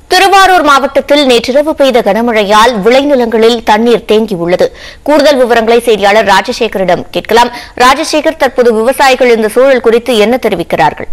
திருவாரூர் மாவட்டத்தில் நேற்றிரவு பெய்த கனமழையால் விளைநிலங்களில் தண்ணீர் தேங்கியுள்ளது கூடுதல் விவரங்களை செய்தியாளர் ராஜசேகரிடம் கேட்கலாம் ராஜசேகர் தற்போது விவசாயிகள் இந்த சூழல் குறித்து என்ன தெரிவிக்கிறார்கள்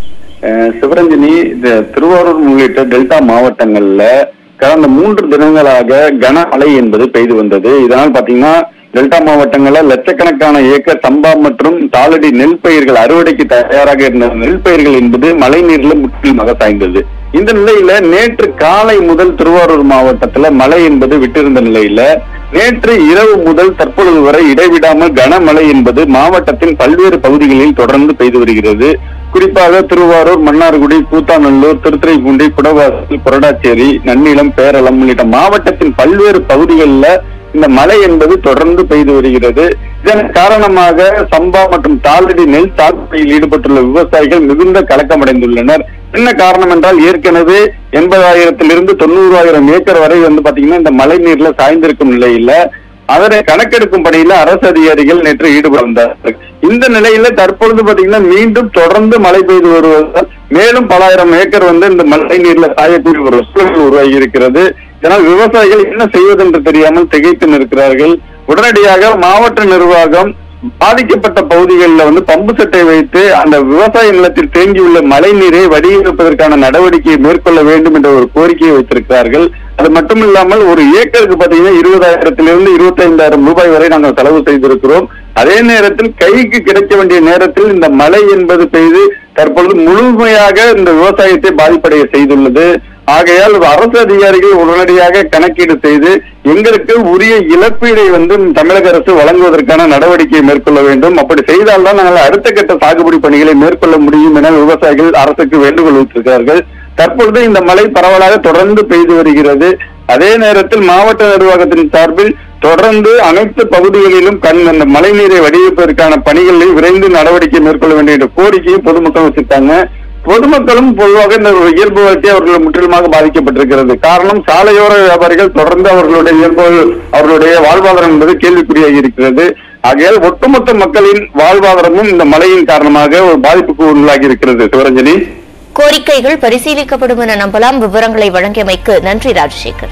அஹ் சிவரஞ்சனி இந்த திருவாரூர் உள்ளிட்ட டெல்டா மாவட்டங்கள்ல கடந்த மூன்று தினங்களாக கனமழை என்பது பெய்து வந்தது இதனால் பாத்தீங்கன்னா டெல்டா மாவட்டங்கள்ல லட்சக்கணக்கான ஏக்கர் சம்பா மற்றும் தாளடி நெல் பயிர்கள் அறுவடைக்கு தயாராக இருந்த நெல் பயிர்கள் என்பது மழை நீர்ல முற்றிலுமாக சாய்ந்தது இந்த நிலையில நேற்று காலை முதல் திருவாரூர் மாவட்டத்துல மழை என்பது விட்டிருந்த நிலையில நேற்று இரவு முதல் தற்பொழுது வரை இடைவிடாமல் கனமழை என்பது மாவட்டத்தின் பல்வேறு பகுதிகளில் தொடர்ந்து பெய்து வருகிறது குறிப்பாக திருவாரூர் மன்னார்குடி கூத்தாநல்லூர் திருத்துறைப்பூண்டி குடவாசல் கொரடாச்சேரி நன்னிலம் பேரளம் உள்ளிட்ட மாவட்டத்தின் பல்வேறு பகுதிகளில் இந்த மழை என்பது தொடர்ந்து பெய்து வருகிறது இதன் காரணமாக சம்பா மற்றும் தாளடி நெல் சாகுபடியில் ஈடுபட்டுள்ள விவசாயிகள் மிகுந்த கலக்கமடைந்துள்ளனர் என்ன காரணம் என்றால் ஏற்கனவே எண்பதாயிரத்திலிருந்து தொண்ணூறாயிரம் ஏக்கர் வரை வந்து பாத்தீங்கன்னா இந்த மழை நீர்ல சாய்ந்திருக்கும் நிலையில அதனை கணக்கெடுக்கும் பணியில அரசு அதிகாரிகள் நேற்று ஈடுபட்டார்கள் இந்த நிலையில தற்பொழுது பாத்தீங்கன்னா மீண்டும் தொடர்ந்து மழை பெய்து வருவதால் மேலும் பல ஆயிரம் ஏக்கர் வந்து இந்த மழை நீர்ல சாயக்கூடிய ஒரு சூழல் உருவாகி இருக்கிறது இதனால் விவசாயிகள் என்ன செய்வதென்று தெரியாமல் திகைத்து நிற்கிறார்கள் உடனடியாக மாவட்ட நிர்வாகம் பாதிக்கப்பட்ட பகுதிகளில் வந்து பம்பு செட்டை வைத்து அந்த விவசாய நிலத்தில் தேங்கியுள்ள மழை நீரை வடிவமைப்பதற்கான நடவடிக்கையை மேற்கொள்ள வேண்டும் என்ற ஒரு கோரிக்கையை வைத்திருக்கிறார்கள் அது மட்டும் இல்லாமல் ஒரு ஏக்கருக்கு பாத்தீங்கன்னா இருபதாயிரத்திலிருந்து இருபத்தி ஐந்தாயிரம் ரூபாய் வரை நாங்கள் செலவு செய்திருக்கிறோம் அதே நேரத்தில் கைக்கு கிடைக்க வேண்டிய நேரத்தில் இந்த மழை என்பது பெய்து தற்பொழுது முழுமையாக இந்த விவசாயத்தை பாதிப்படைய செய்துள்ளது ஆகையால் அரசு அதிகாரிகள் உடனடியாக கணக்கீடு செய்து எங்களுக்கு உரிய இழப்பீடை வந்து தமிழக அரசு வழங்குவதற்கான நடவடிக்கையை மேற்கொள்ள வேண்டும் அப்படி செய்தால்தான் நாங்கள் அடுத்த கட்ட சாகுபடி பணிகளை மேற்கொள்ள முடியும் என விவசாயிகள் அரசுக்கு வேண்டுகோள் வைத்திருக்கிறார்கள் தற்பொழுது இந்த மழை பரவலாக தொடர்ந்து பெய்து வருகிறது அதே நேரத்தில் மாவட்ட நிர்வாகத்தின் சார்பில் தொடர்ந்து அனைத்து பகுதிகளிலும் கண் அந்த மழை நீரை வடிவமைப்பதற்கான பணிகளில் விரைந்து நடவடிக்கை மேற்கொள்ள வேண்டிய என்ற கோரிக்கையை பொதுமக்கள் வச்சிருக்காங்க பொதுமக்களும் பொதுவாக இந்த ஒரு இயல்பு வாழ்க்கை அவர்கள் முற்றிலுமாக பாதிக்கப்பட்டிருக்கிறது காரணம் சாலையோர வியாபாரிகள் தொடர்ந்து அவர்களுடைய இயல்பு அவர்களுடைய வாழ்வாதாரம் என்பது கேள்விக்குறியாகி இருக்கிறது ஆகையால் ஒட்டுமொத்த மக்களின் வாழ்வாதாரமும் இந்த மழையின் காரணமாக ஒரு பாதிப்புக்கு உள்ளாகி இருக்கிறது சிவரஞ்சனி கோரிக்கைகள் பரிசீலிக்கப்படும் என நம்பலாம் விவரங்களை வழங்கியமைக்கு நன்றி ராஜசேகர்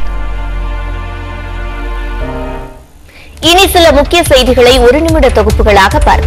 இனி சில முக்கிய செய்திகளை ஒரு நிமிட தொகுப்புகளாக பார்க்க